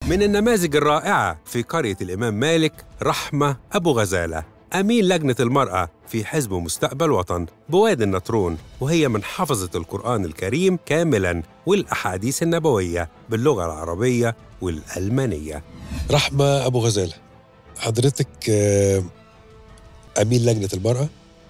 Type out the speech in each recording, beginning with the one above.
من النماذج الرائعة في قرية الإمام مالك رحمة أبو غزالة أمين لجنة المرأة في حزب مستقبل وطن بوادي النطرون وهي من حفظة القرآن الكريم كاملاً والأحاديث النبوية باللغة العربية والألمانية رحمة أبو غزالة حضرتك آه، أمين لجنة المرأة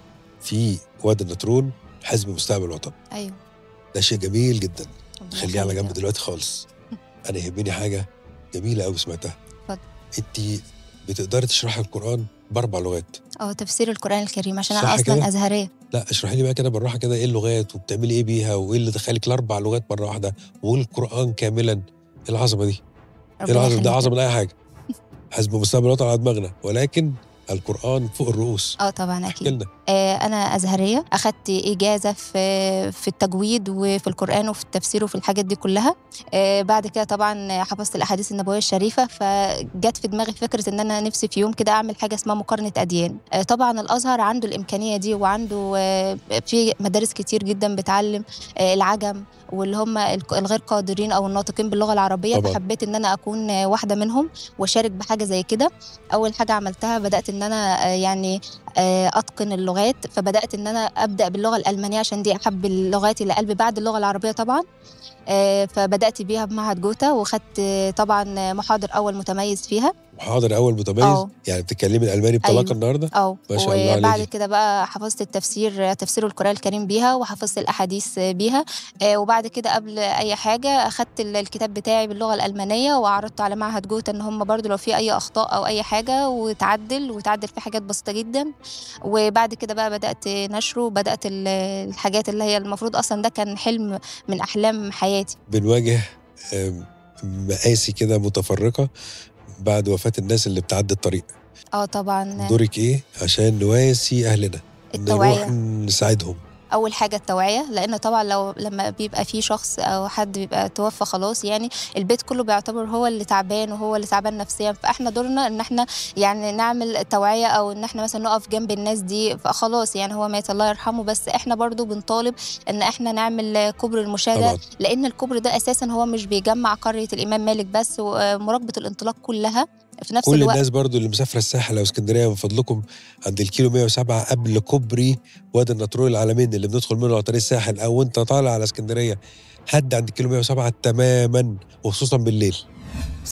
في وادي النطرون حزب مستقبل الوطن ايوه ده شيء جميل جدا ربنا خليه على يخليك. جنب دلوقتي خالص أنا يهمني حاجة جميلة أوي سمعتها اتفضل. أنت بتقدري تشرحي القرآن بأربع لغات اه تفسير القران الكريم عشان صح انا اصلا كده؟ ازهريه لا اشرحي لي بقى كده بالراحة كده إيه اللغات وبتعملي إيه بيها وإيه اللي دخلك الأربع لغات مرة واحدة والقرآن كاملا إيه العظمة دي؟ إيه ربنا العظمة ده يخليك. أعظم من أي حاجة حزب مستقبل الوطن على دماغنا ولكن القرآن فوق الرؤوس اه طبعا احكي اكيد لنا آه انا ازهريه اخدت اجازه في في التجويد وفي القران وفي التفسير وفي الحاجات دي كلها آه بعد كده طبعا حفظت الاحاديث النبويه الشريفه فجت في دماغي فكره ان انا نفسي في يوم كده اعمل حاجه اسمها مقارنه اديان آه طبعا الازهر عنده الامكانيه دي وعنده آه في مدارس كتير جدا بتعلم آه العجم واللي هم الك- الغير قادرين او الناطقين باللغه العربيه طبعاً. فحبيت ان انا اكون آه، واحده منهم واشارك بحاجه زي كده اول حاجه عملتها بدات ان انا آه، يعني آه، اتقن اللغات فبدات ان انا ابدا باللغه الالمانيه عشان دي احب اللغات الى قلبي بعد اللغه العربيه طبعا آه، فبدات بيها بمعهد جوتا وخدت آه، طبعا محاضر اول متميز فيها محاضر أول متميز اه. يعني بتتكلمي الألماني بطلاقة أيوه. النهاردة اه ما شاء الله وبعد عليكي. كده بقى حفظت التفسير تفسير القران الكريم بيها وحفظت الاحاديث بيها آه، وبعد كده قبل اي حاجه اخدت ال- الكتاب بتاعي باللغه الالمانيه وعرضته على معهد جوتا ان هم برضو لو في اي اخطاء او اي حاجه وتعدل وتعدل في حاجات بسيطه جدا وبعد كده بقى بدات نشره وبدات ال- الحاجات اللي هي المفروض اصلا ده كان حلم من احلام حياتي بنواجه آم، مآسي كده متفرقة بعد وفاة الناس اللي بتعدي الطريق اه طبعا دورك إيه عشان نواسي أهلنا التوعية. نروح نساعدهم اول حاجه التوعيه لان طبعا لو لما بيبقى في شخص او حد بيبقى توفى خلاص يعني البيت كله بيعتبر هو اللي تعبان وهو اللي تعبان نفسيا فاحنا دورنا ان احنا يعني نعمل توعيه او ان احنا مثلا نقف جنب الناس دي فخلاص يعني هو مات الله يرحمه بس احنا برضو بنطالب ان احنا نعمل كبر المشاهده طبعا لان الكبر ده اساسا هو مش بيجمع قريه الامام مالك بس ومراقبه الانطلاق كلها في نفس كل الوقت الناس برضو اللي مسافرة الساحل أو اسكندرية من فضلكم عند الكيلو 107 قبل كوبري وادي النطرون العالمين اللي بندخل منه على طريق الساحل أو أنت طالع على اسكندرية حد عند الكيلو 107 تماما وخصوصا بالليل